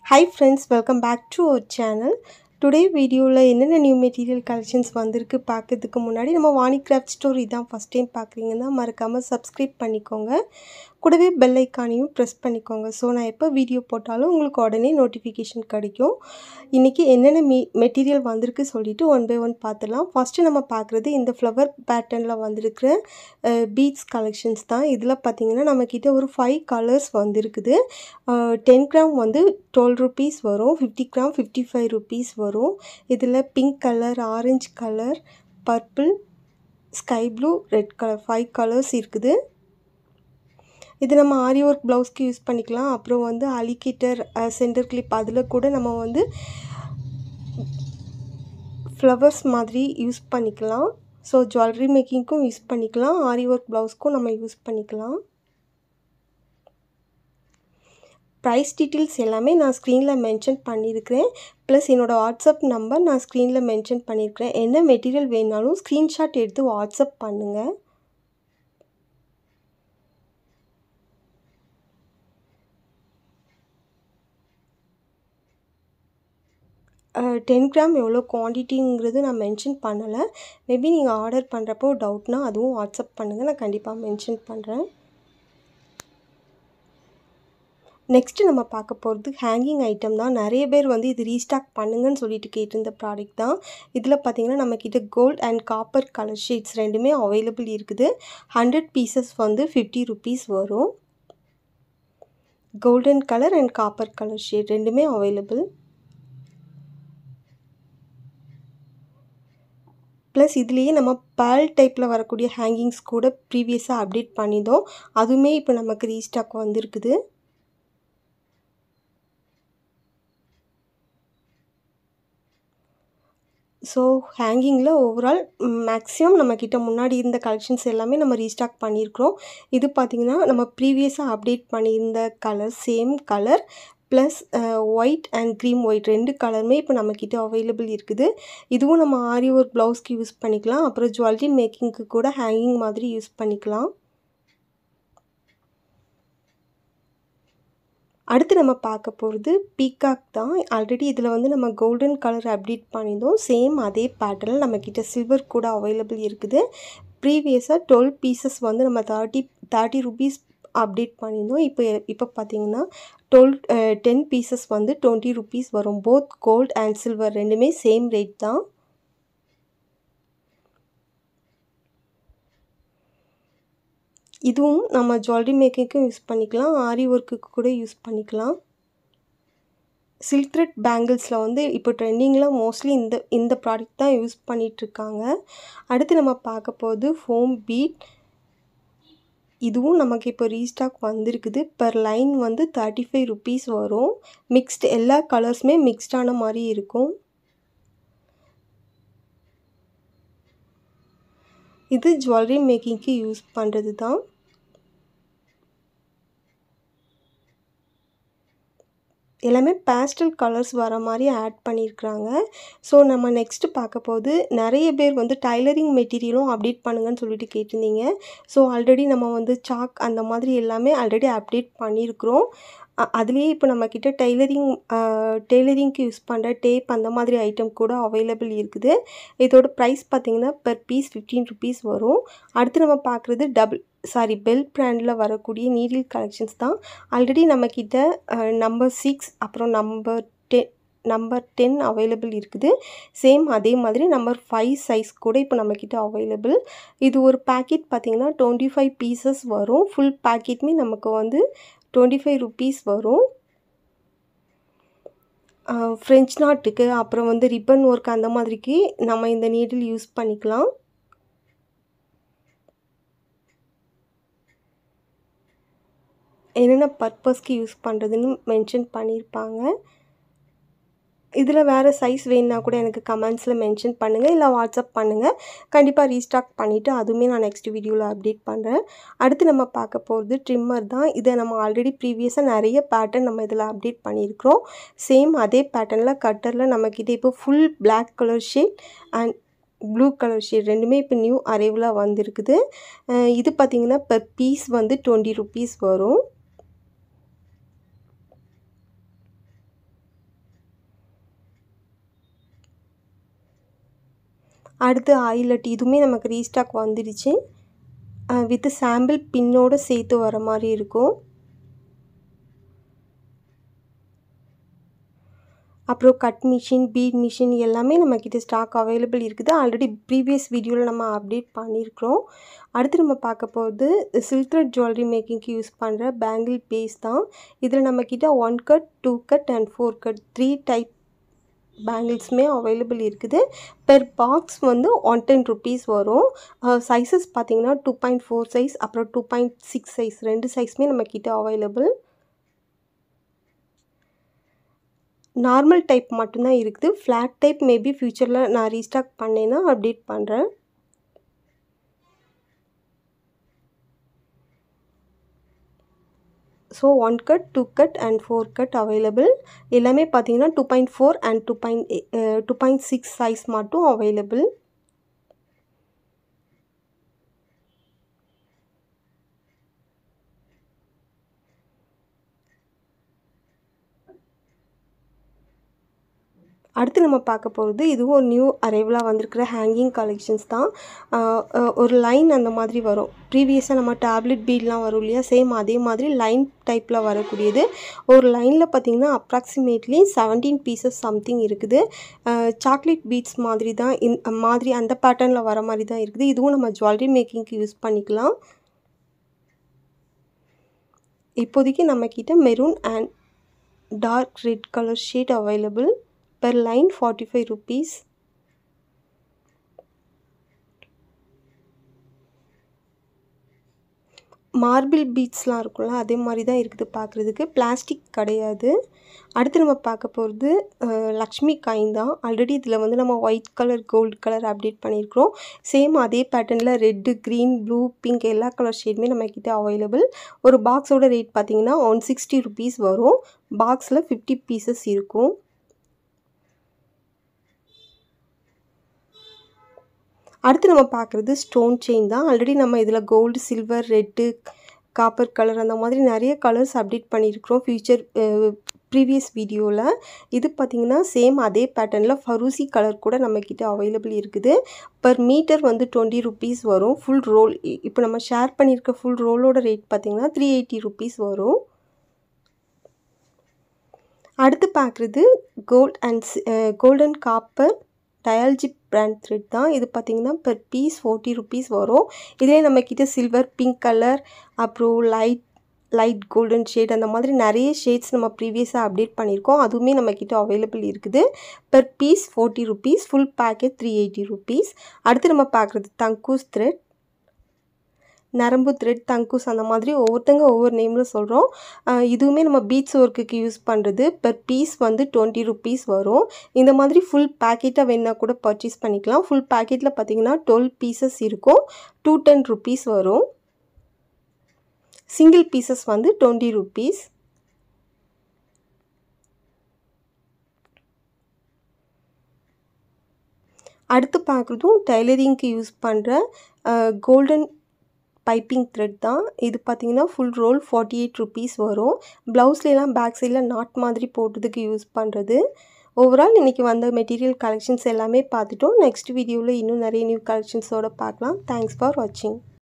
hi friends welcome back to our channel today வீடியோவில் என்னென்ன new material collections வந்திருக்கு பார்க்கறதுக்கு முன்னாடி நம்ம வாணி கிராஃப்ட் ஸ்டோர் இதான் ஃபஸ்ட் டைம் பார்க்குறீங்கன்னா மறக்காமல் சப்ஸ்கிரைப் பண்ணிக்கோங்க கூடவே பெல் ஐக்கானையும் ப்ரெஸ் பண்ணிக்கோங்க ஸோ நான் எப்போ வீடியோ போட்டாலும் உங்களுக்கு உடனே நோட்டிஃபிகேஷன் கிடைக்கும் இன்றைக்கி என்னென்ன மீ மெட்டீரியல் வந்திருக்கு சொல்லிவிட்டு ஒன் பை ஒன் பார்த்துலாம் ஃபஸ்ட்டு நம்ம பார்க்குறது இந்த ஃப்ளவர் பேட்டர்னில் வந்திருக்கிற பீட்ஸ் கலெக்ஷன்ஸ் தான் இதில் பார்த்திங்கன்னா நம்மக்கிட்ட ஒரு ஃபைவ் கலர்ஸ் வந்திருக்குது டென் கிராம் வந்து டுவெல் ருபீஸ் வரும் fifty gram fifty five rupees வரும் இதில் pink colour orange colour purple sky blue red colour five colours இருக்குது இது நம்ம ஆரி ஒர்க் ப்ளவுஸ்க்கு யூஸ் பண்ணிக்கலாம் அப்புறம் வந்து அலிகேட்டர் சென்டர் கிளிப் அதில் கூட நம்ம வந்து ஃப்ளவர்ஸ் மாதிரி யூஸ் பண்ணிக்கலாம் ஸோ ஜுவல்லரி மேக்கிங்க்கும் யூஸ் பண்ணிக்கலாம் ஆரி ஒர்க் ப்ளவுஸ்க்கும் நம்ம யூஸ் பண்ணிக்கலாம் ப்ரைஸ் டீட்டெயில்ஸ் எல்லாமே நான் ஸ்க்ரீனில் மென்ஷன் பண்ணியிருக்கிறேன் ப்ளஸ் என்னோடய வாட்ஸ்அப் நம்பர் நான் ஸ்க்ரீனில் மென்ஷன் பண்ணியிருக்கிறேன் என்ன மெட்டீரியல் வேணாலும் ஸ்க்ரீன்ஷாட் எடுத்து வாட்ஸ்அப் பண்ணுங்கள் டென் கிராம் எவ்வளோ குவான்டிட்டிங்கிறது நான் மென்ஷன் பண்ணலை மேபி நீங்கள் ஆர்டர் பண்ணுறப்போ டவுட்னா அதுவும் வாட்ஸ்அப் பண்ணுங்கள் நான் கண்டிப்பாக மென்ஷன் பண்ணுறேன் நெக்ஸ்ட்டு நம்ம பார்க்க போகிறது ஹேங்கிங் ஐட்டம் தான் நிறைய பேர் வந்து இது ரீஸ்டாக் பண்ணுங்கன்னு சொல்லிட்டு கேட்டிருந்த ப்ராடக்ட் தான் இதில் பார்த்திங்கன்னா நம்மக்கிட்ட gold and copper colour sheets ரெண்டுமே அவைலபிள் இருக்குது ஹண்ட்ரட் பீசஸ் வந்து ஃபிஃப்டி ருபீஸ் வரும் golden colour and copper colour sheet ரெண்டுமே அவைலபிள் ப்ளஸ் இதுலேயே நம்ம பேல் டைப்பில் வரக்கூடிய ஹேங்கிங்ஸ் கூட ப்ரீவியஸாக அப்டேட் பண்ணியிருந்தோம் அதுவுமே இப்போ நமக்கு ரீஸ்டாக் வந்திருக்குது ஸோ ஹேங்கிங்கில் ஓவரால் மேக்ஸிமம் நம்மக்கிட்ட முன்னாடி இருந்த கலெக்ஷன்ஸ் எல்லாமே நம்ம ரீஸ்டாக் பண்ணியிருக்கிறோம் இது பார்த்திங்கன்னா நம்ம ப்ரீவியஸாக அப்டேட் பண்ணியிருந்த colour same colour plus white and cream white ரெண்டு கலருமே இப்போ நம்மக்கிட்ட அவைலபிள் இருக்குது இதுவும் நம்ம ஆரி ஒர்க் ப்ளவுஸ்க்கு யூஸ் பண்ணிக்கலாம் அப்புறம் ஜுவல்லரி மேக்கிங்க்கு கூட ஹேங்கிங் மாதிரி யூஸ் பண்ணிக்கலாம் அடுத்து நம்ம பார்க்க போகிறது பீகாக் தான் ஆல்ரெடி இதில் வந்து நம்ம கோல்டன் கலர் அப்டேட் பண்ணியிருந்தோம் சேம் அதே பேட்டர்னில் நம்மக்கிட்ட சில்வர் கூட அவைலபிள் இருக்குது ப்ரீவியஸாக டுவெல் பீசஸ் வந்து நம்ம தேர்ட்டி தேர்ட்டி ருபீஸ் அப்டேட் பண்ணியிருந்தோம் இப்போ இப்போ பார்த்தீங்கன்னா டுவெல் டென் பீசஸ் வந்து டுவெண்ட்டி ருபீஸ் வரும் போத் கோல்ட் அண்ட் சில்வர் ரெண்டுமே சேம் ரேட் தான் இதுவும் நம்ம ஜுவல்லரி மேக்கிங்க்கும் யூஸ் பண்ணிக்கலாம் ஆரி ஒர்க்குக்கு கூட யூஸ் பண்ணிக்கலாம் சில்க் த்ரெட் பேங்கிள்ஸில் வந்து இப்போ ட்ரெண்டிங்கில் மோஸ்ட்லி இந்த இந்த ப்ராடக்ட் தான் யூஸ் பண்ணிகிட்ருக்காங்க அடுத்து நம்ம பார்க்க போகுது ஃபோம் பீட் இதுவும் நமக்கு இப்போ ரீஸ்டாக் வந்திருக்குது பர் லைன் வந்து தேர்ட்டி ஃபைவ் ருபீஸ் வரும் மிக்ஸ்டு எல்லா கலர்ஸுமே மிக்ஸ்டான மாதிரி இருக்கும் இது ஜுவல்லரி மேக்கிங்க்கு யூஸ் பண்ணுறது தான் எல்லாமே பேஸ்டல் கலர்ஸ் வர மாதிரி ஆட் பண்ணியிருக்கிறாங்க ஸோ நம்ம நெக்ஸ்ட்டு பார்க்க போது நிறைய பேர் வந்து டைலரிங் மெட்டீரியலும் அப்டேட் பண்ணுங்கன்னு சொல்லிட்டு கேட்டிருந்தீங்க ஸோ ஆல்ரெடி நம்ம வந்து சாக் அந்த மாதிரி எல்லாமே ஆல்ரெடி அப்டேட் பண்ணியிருக்கிறோம் அதுலேயே இப்போ நம்மக்கிட்ட டெய்லரிங் டெய்லரிங்க்கு யூஸ் பண்ணுற டேப் அந்த மாதிரி ஐட்டம் கூட அவைலபிள் இருக்குது இதோட ப்ரைஸ் பார்த்திங்கன்னா பெர் பீஸ் ஃபிஃப்டீன் ருபீஸ் வரும் அடுத்து நம்ம பார்க்குறது டபுள் சாரி பெல் பிராண்டில் வரக்கூடிய நீடில் கலெக்ஷன்ஸ் தான் ஆல்ரெடி நம்மக்கிட்ட நம்பர் சிக்ஸ் அப்புறம் number ten number ten available இருக்குது சேம் அதே மாதிரி நம்பர் ஃபைவ் சைஸ் கூட இப்போ நம்மக்கிட்ட அவைலபிள் இது ஒரு பேக்கெட் பார்த்திங்கன்னா டுவெண்ட்டி ஃபைவ் பீசஸ் வரும் ஃபுல் பேக்கெட்டுமே நமக்கு வந்து டுவெண்ட்டி ஃபைவ் ருபீஸ் வரும் ஃப்ரெஞ்ச் நாட்டுக்கு அப்புறம் வந்து ரிப்பன் ஒர்க் அந்த மாதிரிக்கு நம்ம இந்த நீடில் யூஸ் பண்ணிக்கலாம் என்னென்ன பர்பஸ்க்கு யூஸ் பண்ணுறதுன்னு மென்ஷன் பண்ணியிருப்பாங்க இதில் வேறு சைஸ் வேணுன்னா கூட எனக்கு கமெண்ட்ஸில் மென்ஷன் பண்ணுங்கள் இல்லை வாட்ஸ்அப் பண்ணுங்கள் கண்டிப்பாக ரீஸ்டாக் பண்ணிவிட்டு அதுவுமே நான் நெக்ஸ்ட் வீடியோவில் அப்டேட் பண்ணுறேன் அடுத்து நம்ம பார்க்க போகிறது ட்ரிம்மர் தான் இதை நம்ம ஆல்ரெடி ப்ரீவியஸாக நிறைய பேட்டர்ன் நம்ம இதில் அப்டேட் பண்ணியிருக்கிறோம் சேம் அதே பேட்டர்னில் கட்டரில் நம்மக்கிட்ட இப்போ full black colour shade and blue colour shade ரெண்டுமே இப்போ நியூ அரைவலாக வந்திருக்குது இது பார்த்திங்கன்னா பெர் பீஸ் வந்து டுவெண்ட்டி ருபீஸ் வரும் அடுத்து ஐலட் இதுவுமே நமக்கு ரீஸ்டாக் வந்துடுச்சு வித் சாம்பிள் பின்னோடு சேர்த்து வர மாதிரி இருக்கும் அப்புறம் கட் மிஷின் பீட் மிஷின் எல்லாமே நம்மக்கிட்ட ஸ்டாக் அவைலபிள் இருக்குது ஆல்ரெடி ப்ரீவியஸ் வீடியோவில் நம்ம அப்டேட் பண்ணியிருக்கிறோம் அடுத்து நம்ம பார்க்க போகிறது சில்க்ரெட் ஜுவல்லரி மேக்கிங்க்கு யூஸ் பண்ணுற பேங்கிள் பேஸ் தான் இதில் நம்மக்கிட்ட one cut two cut and four cut three type பேங்கிள்ஸுமே அவைலபிள் இருக்குது பெர் பாக்ஸ் வந்து ஒன் டென் ருபீஸ் வரும் சைஸஸ் பார்த்தீங்கன்னா டூ பாயிண்ட் ஃபோர் சைஸ் அப்புறம் டூ பாயிண்ட் சிக்ஸ் சைஸ் ரெண்டு சைஸுமே நம்மக்கிட்ட அவைலபிள் நார்மல் டைப் மட்டும்தான் இருக்குது ஃப்ளாட் டைப் மேபி ஃப்யூச்சரில் நான் ரீஸ்டாக் பண்ணேன்னா அப்டேட் பண்ணுறேன் so one cut two cut and four cut available எல்லாமே பார்த்தீங்கன்னா two point four and two point two point six size மட்டும் அவைலபிள் அடுத்து நம்ம பார்க்க போகிறது இதுவும் ஒரு நியூ அரைவலாக வந்திருக்கிற ஹேங்கிங் கலெக்ஷன்ஸ் தான் ஒரு லைன் அந்த மாதிரி வரும் ப்ரீவியஸாக நம்ம டேப்லெட் பீட்லாம் வரும் இல்லையா சேம் அதே மாதிரி லைன் டைப்பில் வரக்கூடியது ஒரு லைனில் பார்த்திங்கன்னா அப்ராக்சிமேட்லி செவன்டீன் பீசஸ் சம்திங் இருக்குது சாக்லேட் பீட்ஸ் மாதிரி தான் இந் மாதிரி அந்த பேட்டர்னில் வர மாதிரி தான் இருக்குது இதுவும் நம்ம ஜுவல்லரி மேக்கிங்க்கு யூஸ் பண்ணிக்கலாம் இப்போதைக்கு நம்மக்கிட்ட maroon and dark red colour shade available per line 45 rupees marble பீட்ஸ்லாம் இருக்கும்ல அதே மாதிரி தான் இருக்குது பார்க்குறதுக்கு பிளாஸ்டிக் கிடையாது அடுத்து நம்ம பார்க்க போகிறது லக்ஷ்மி காயின் தான் ஆல்ரெடி இதில் வந்து நம்ம white colour gold colour update பண்ணியிருக்கிறோம் சேம் அதே பேட்டர்னில் ரெட்டு க்ரீன் ப்ளூ பிங்க் எல்லா கலர் ஷேடுமே நம்மக்கிட்ட அவைலபிள் ஒரு பாக்ஸோட ரேட் பார்த்திங்கன்னா ஒன் சிக்ஸ்டி ருபீஸ் வரும் பாக்ஸில் ஃபிஃப்டி பீசஸ் இருக்கும் அடுத்து நம்ம பார்க்குறது ஸ்டோன் செயின் தான் ஆல்ரெடி நம்ம இதில் gold silver red copper colour அந்த மாதிரி நிறைய கலர்ஸ் அப்டேட் பண்ணியிருக்கிறோம் ஃபியூச்சர் ப்ரீவியஸ் வீடியோவில் இது பார்த்திங்கன்னா சேம் அதே பேட்டர்னில் ஃபரூசி கலர் கூட நம்மக்கிட்ட அவைலபிள் இருக்குது பர் மீட்டர் வந்து டுவெண்ட்டி ருபீஸ் வரும் ஃபுல் ரோல் இப்போ நம்ம ஷேர் பண்ணியிருக்க ஃபுல் ரோலோட ரேட் பார்த்திங்கன்னா த்ரீ எயிட்டி ருபீஸ் வரும் அடுத்து பார்க்குறது கோல்ட் அண்ட் கோல்டன் காப்பர் டயால்ஜி பிராண்ட் த்ரெட் தான் இது பார்த்திங்கன்னா பெர் பீஸ் ஃபோர்ட்டி ருபீஸ் வரும் இதே நம்மக்கிட்ட சில்வர் பிங்க் கலர் அப்புறம் லைட் லைட் கோல்டன் ஷேட் அந்த மாதிரி நிறைய ஷேட்ஸ் நம்ம ப்ரீவியஸாக அப்டேட் பண்ணியிருக்கோம் அதுவுமே நம்மக்கிட்ட அவைலபிள் இருக்குது per piece forty rupees full packet three eighty rupees அடுத்து நம்ம பார்க்குறது தங்கூஸ் த்ரெட் நரம்பு த்ரெட் தங்கூஸ் அந்த மாதிரி ஒவ்வொருத்தங்க ஒவ்வொரு நேமில் சொல்கிறோம் இதுவுமே நம்ம பீட்ஸ் ஒர்க்குக்கு யூஸ் பண்ணுறது பெர் பீஸ் வந்து டுவெண்ட்டி ருபீஸ் வரும் இந்த மாதிரி ஃபுல் பேக்கெட்டாக வேணால் கூட பர்ச்சேஸ் பண்ணிக்கலாம் ஃபுல் பேக்கெட்டில் பார்த்தீங்கன்னா டுவெல் பீசஸ் இருக்கும் டூ டென் ருபீஸ் வரும் சிங்கிள் பீசஸ் வந்து டுவெண்ட்டி ருபீஸ் அடுத்து பார்க்குறதும் டைலரிங்க்கு யூஸ் பண்ணுற கோல்டன் பைப்பிங் த்ரெட் தான் இது பார்த்திங்கன்னா full roll forty eight rupees வரும் ப்ளவுஸ்லாம் பேக் சைடில் நாட் மாதிரி போட்டதுக்கு யூஸ் பண்ணுறது ஓவரால் இன்றைக்கி வந்த மெட்டீரியல் கலெக்ஷன்ஸ் எல்லாமே பார்த்துட்டோம் நெக்ஸ்ட் வீடியோவில் இன்னும் நிறைய நியூ கலெக்ஷன்ஸோடு பார்க்கலாம் தேங்க்ஸ் ஃபார் வாட்சிங்